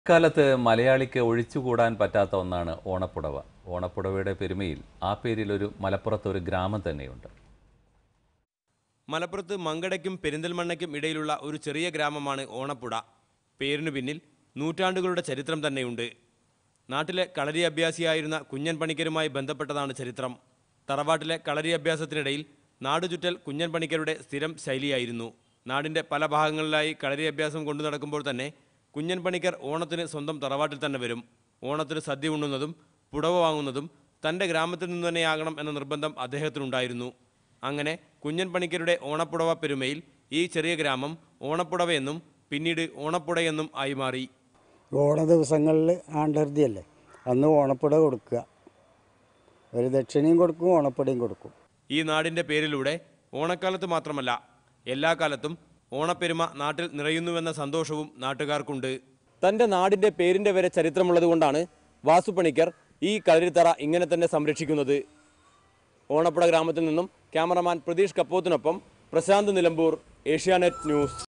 കാലത്ത് മലയാളിക്ക് ഒഴിച്ചുകൂടാൻ പറ്റാത്ത ഒന്നാണ് ഓണപ്പുടവ ഓണപ്പുടവയുടെ പെരുമയിൽ ആ പേരിൽ ഒരു മലപ്പുറത്ത് ഒരു ഗ്രാമം തന്നെയുണ്ട് മലപ്പുറത്ത് മങ്കടയ്ക്കും പെരിന്തൽമണ്ണയ്ക്കും ഇടയിലുള്ള ഒരു ചെറിയ ഗ്രാമമാണ് ഓണപ്പുഴ പേരിനു പിന്നിൽ നൂറ്റാണ്ടുകളുടെ ചരിത്രം തന്നെയുണ്ട് നാട്ടിലെ കളരി അഭ്യാസിയായിരുന്ന കുഞ്ഞൻ പണിക്കരുമായി ബന്ധപ്പെട്ടതാണ് ചരിത്രം തറവാട്ടിലെ കളരി അഭ്യാസത്തിനിടയിൽ നാടുചുറ്റൽ കുഞ്ഞൻ പണിക്കരുടെ സ്ഥിരം ശൈലിയായിരുന്നു നാടിൻ്റെ പല ഭാഗങ്ങളിലായി കളരി അഭ്യാസം കൊണ്ടു നടക്കുമ്പോൾ തന്നെ കുഞ്ഞൻ പണിക്കർ ഓണത്തിന് സ്വന്തം തറവാട്ടിൽ തന്നെ വരും ഓണത്തിന് സദ്യ ഉണ്ണുന്നതും പുടവ വാങ്ങുന്നതും തൻ്റെ ഗ്രാമത്തിൽ നിന്ന് തന്നെയാകണം എന്ന നിർബന്ധം അദ്ദേഹത്തിനുണ്ടായിരുന്നു അങ്ങനെ കുഞ്ഞൻ പണിക്കരുടെ ഓണപ്പുടവ പെരുമയിൽ ഈ ചെറിയ ഗ്രാമം ഓണപ്പുടവയെന്നും പിന്നീട് ഓണപ്പുടയെന്നും ആയി മാറി ഓണ ദിവസങ്ങളിൽ ആണ്ടർതിയല്ലേ അന്ന് ഓണപ്പുട കൊടുക്കുക ഒരു ദക്ഷിണയും കൊടുക്കും ഓണപ്പുടയും കൊടുക്കും ഈ നാടിൻ്റെ പേരിലൂടെ ഓണക്കാലത്ത് മാത്രമല്ല എല്ലാ കാലത്തും ഓണപ്പെരുമ നാട്ടിൽ നിറയുന്നുവെന്ന സന്തോഷവും നാട്ടുകാർക്കുണ്ട് തൻ്റെ നാടിൻ്റെ പേരിൻ്റെ വരെ ചരിത്രമുള്ളത് കൊണ്ടാണ് വാസുപണിക്കർ ഈ കളരിത്തറ ഇങ്ങനെ തന്നെ സംരക്ഷിക്കുന്നത് ഓണപ്പുഴ ഗ്രാമത്തിൽ നിന്നും ക്യാമറമാൻ പ്രതീഷ് കപ്പോത്തിനൊപ്പം പ്രശാന്ത് നിലമ്പൂർ ഏഷ്യാനെറ്റ് ന്യൂസ്